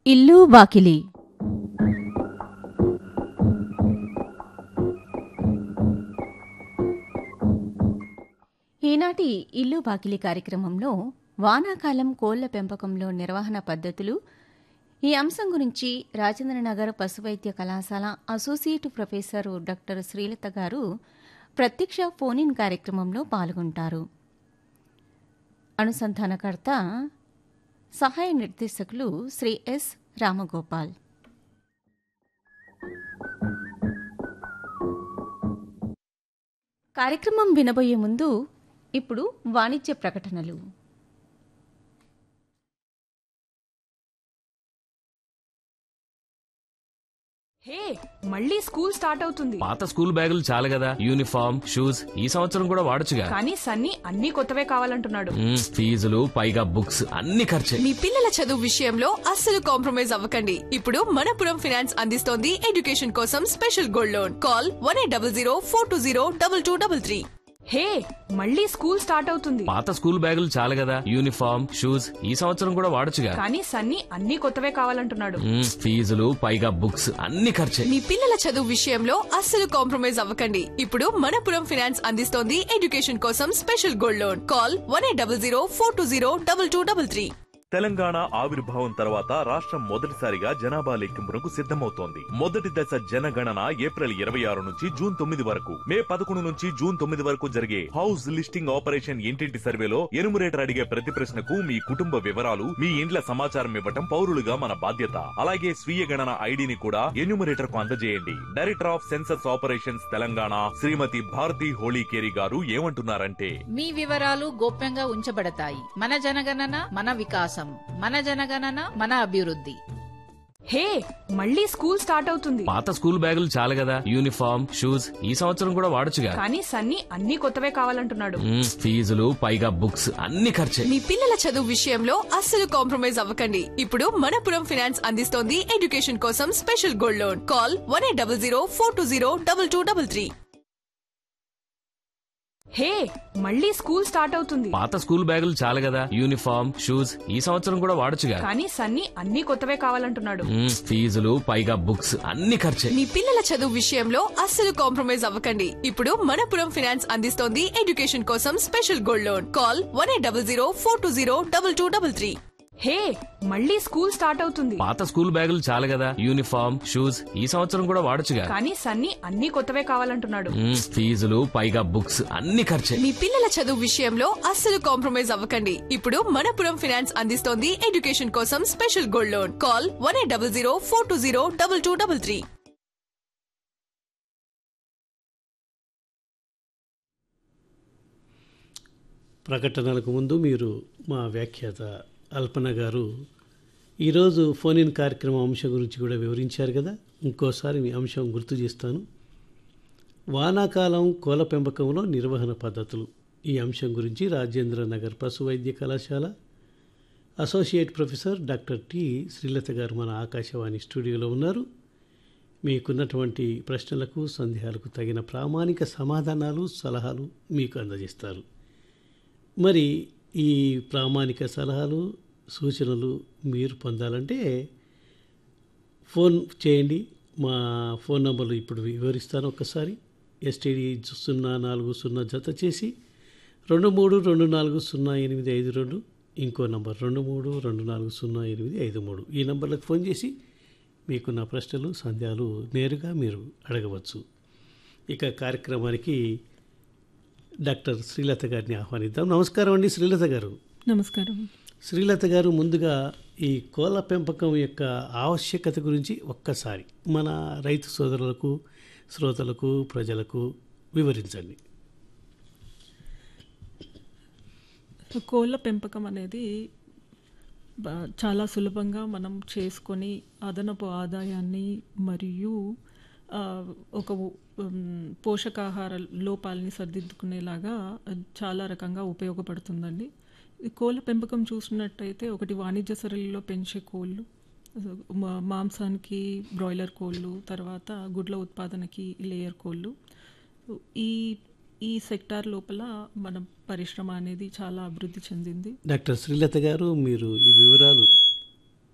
ఇల్లు వాకిలి ఈనాటి ఇల్లు వాకిలి కార్యక్రమంలో వానాకాలం కోళ్ల పెంపకంలో నిర్వహణ పద్ధతులు ఈ అంశం గురించి రాజేంద్రనగర్ పశువైద్య కళాశాల అసోసియేట్ ప్రొఫెసర్ డాక్టర్ శ్రీలత గారు ప్రత్యక్ష ఫోన్ ఇన్ కార్యక్రమంలో పాల్గొంటారు అనుసంధానకర్త సహాయ నిర్దేశకులు శ్రీ ఎస్ రామగోపాల్ కార్యక్రమం వినబోయే ముందు ఇప్పుడు వాణిజ్య ప్రకటనలు హే మళ్ళీ స్కూల్ స్టార్ట్ అవుతుంది పాత స్కూల్ బ్యాగులు చాలు కదా యూనిఫామ్ షూస్ ఈ సంవత్సరం కూడా వాడొచ్చుగా కానీ సన్నీ అన్ని కొత్తవే కావాలంటున్నాడు మ్మ్, ఫీజులు పైగా బుక్స్ అన్ని ఖర్చే మీ పిల్లల చదువు విషయంలో అస్సలు కాంప్రమైజ్ అవ్వకండి ఇప్పుడు మనపురం ఫైనాన్స్ అందిస్తోంది ఎడ్యుకేషన్ కోసం special gold loan call one eight double zero four two zero double two double three hey మళ్ళీ స్కూల్ స్టార్ట్ అవుతుంది పాత స్కూల్ బ్యాగులు చాలు కదా యూనిఫామ్ షూస్ ఈ సంవత్సరం కూడా వాడొచ్చుగా కానీ సన్నీ అన్ని కొత్తవే కావాలంటున్నాడు మ్మ్, ఫీజులు పైగా బుక్స్ అన్ని ఖర్చే మీ పిల్లల చదువు విషయంలో అస్సలు కాంప్రమైజ్ అవ్వకండి ఇప్పుడు మనపురం ఫైనాన్స్ అందిస్తోంది ఎడ్యుకేషన్ కోసం special gold loan call one eight double zero four two zero double two double three Telangana ఆవిర్భావం తర్వాత రాష్ట్రం మొదటిసారిగా జనాభా లెక్కింపునకు సిద్ధమవుతోంది మొదటి దశ జనగణన ఏప్రిల్ ఇరవై ఆరు నుంచి జూన్ తొమ్మిది వరకు మే పదకొండు నుంచి జూన్ తొమ్మిది వరకు జరిగే హౌస్ లిస్టింగ్ ఆపరేషన్ ఇంటింటి సర్వేలో ఎనుమరేటర్ అడిగే ప్రతి ప్రశ్నకు మీ కుటుంబ వివరాలు మీ ఇండ్ల సమాచారం ఇవ్వటం పౌరులుగా మన బాధ్యత అలాగే స్వీయ గణన ఐడిని కూడా ఎన్యూమరేటర్ కు అందజేయండి director of census operations Telangana Shrimati Bharati Holikeri garu ఏమంటున్నారంటే మీ వివరాలు గోప్యంగా ఉంచబడతాయి మన జనగణన మన వికాసం మన జనగణన మన అభివృద్ధి హే మళ్ళీ స్కూల్ స్టార్ట్ అవుతుంది పాత స్కూల్ బ్యాగులు చాలు కదా యూనిఫామ్ షూస్ ఈ సంవత్సరం కూడా వాడొచ్చుగా కానీ సన్నీ అన్ని కొత్తవే కావాలంటున్నాడు మ్మ్, ఫీజులు పైగా బుక్స్ అన్ని ఖర్చే మీ పిల్లల చదువు విషయంలో అస్సలు కాంప్రమైజ్ అవ్వకండి ఇప్పుడు మనపురం ఫైనాన్స్ అందిస్తోంది ఎడ్యుకేషన్ కోసం special gold loan call one eight double zero four two zero double two double three hey మళ్ళీ స్కూల్ స్టార్ట్ అవుతుంది పాత స్కూల్ బ్యాగులు చాలు కదా యూనిఫామ్ షూస్ ఈ సంవత్సరం కూడా వాడొచ్చుగా కానీ సన్నీ అన్ని కొత్తవే కావాలంటున్నాడు మ్మ్, ఫీజులు పైగా బుక్స్ అన్ని ఖర్చే మీ పిల్లల చదువు విషయంలో అస్సలు కాంప్రమైజ్ అవ్వకండి ఇప్పుడు మనపురం ఫైనాన్స్ అందిస్తోంది ఎడ్యుకేషన్ కోసం special gold loan call one eight double zero four two zero double two double three hey మళ్ళీ స్కూల్ స్టార్ట్ అవుతుంది పాత స్కూల్ బ్యాగులు చాలు కదా యూనిఫామ్ షూస్ ఈ సంవత్సరం కూడా వాడొచ్చుగా కానీ సన్నీ అన్ని కొత్తవే కావాలంటున్నాడు మ్మ్, ఫీజులు పైగా బుక్స్ అన్ని ఖర్చే మీ పిల్లల చదువు విషయంలో అస్సలు కాంప్రమైజ్ అవ్వకండి ఇప్పుడు మనపురం ఫైనాన్స్ అందిస్తోంది ఎడ్యుకేషన్ కోసం special gold loan call one eight double zero four two zero double two double three ప్రకటనలకు ముందు మీరు మా వ్యాఖ్యాత అల్పన గారు ఈరోజు ఫోన్ ఇన్ కార్యక్రమం అంశం గురించి కూడా వివరించారు కదా ఇంకోసారి మీ అంశం గుర్తు చేస్తాను వానాకాలం కోల పెంపకంలో నిర్వహణ పద్ధతులు ఈ అంశం గురించి రాజేంద్ర నగర్ పశు వైద్య కళాశాల associate professor doctor T Srilatha garu మన ఆకాశవాణి స్టూడియోలో ఉన్నారు మీకున్నటువంటి ప్రశ్నలకు సందేహాలకు తగిన ప్రామాణిక సమాధానాలు సలహాలు మీకు అందజేస్తారు మరి ఈ ప్రామాణిక సలహాలు సూచనలు మీరు పొందాలంటే ఫోన్ చేయండి మా ఫోన్ నంబర్లు ఇప్పుడు వివరిస్తాను ఒక్కసారి ఎస్టీడీ సున్నా నాలుగు సున్నా జత చేసి రెండు మూడు రెండు నాలుగు సున్నా ఎనిమిది ఐదు రెండు ఇంకో నంబర్ రెండు మూడు రెండు నాలుగు సున్నా ఎనిమిది ఐదు మూడు ఈ నంబర్లకు ఫోన్ చేసి మీకున్న ప్రశ్నలు సందేహాలు నేరుగా మీరు అడగవచ్చు ఇక కార్యక్రమానికి డాక్టర్ శ్రీలత గారిని ఆహ్వానిద్దాం నమస్కారం అండి శ్రీలత గారు నమస్కారం శ్రీలత గారు ముందుగా ఈ కోళ్ళ పెంపకం యొక్క ఆవశ్యకత గురించి ఒక్కసారి మన రైతు సోదరులకు శ్రోతలకు ప్రజలకు వివరించండి కోళ్ళ పెంపకం అనేది బ- చాలా సులభంగా మనం చేసుకొని అదనపు ఆదాయాన్ని మరియు ఆ, ఒక ఉమ్, పోషకాహార లోపాలని సర్దిద్దుకునేలాగా చాలా రకంగా ఉపయోగపడుతుందండి ఈ కోళ్ళ పెంపకం చూసినట్టయితే ఒకటి వాణిజ్య సరళిలో పెంచే కోళ్ళు మా- మాంసానికి బ్రాయిలర్ కోళ్ళు తర్వాత గుడ్ల ఉత్పాదనకి లేయర్ కోళ్ళు ఈ ఈ సెక్టార్ లోపల మన పరిశ్రమ అనేది చాలా అభివృద్ధి చెందింది డాక్టర్ శ్రీలత గారు మీరు ఈ వివరాలు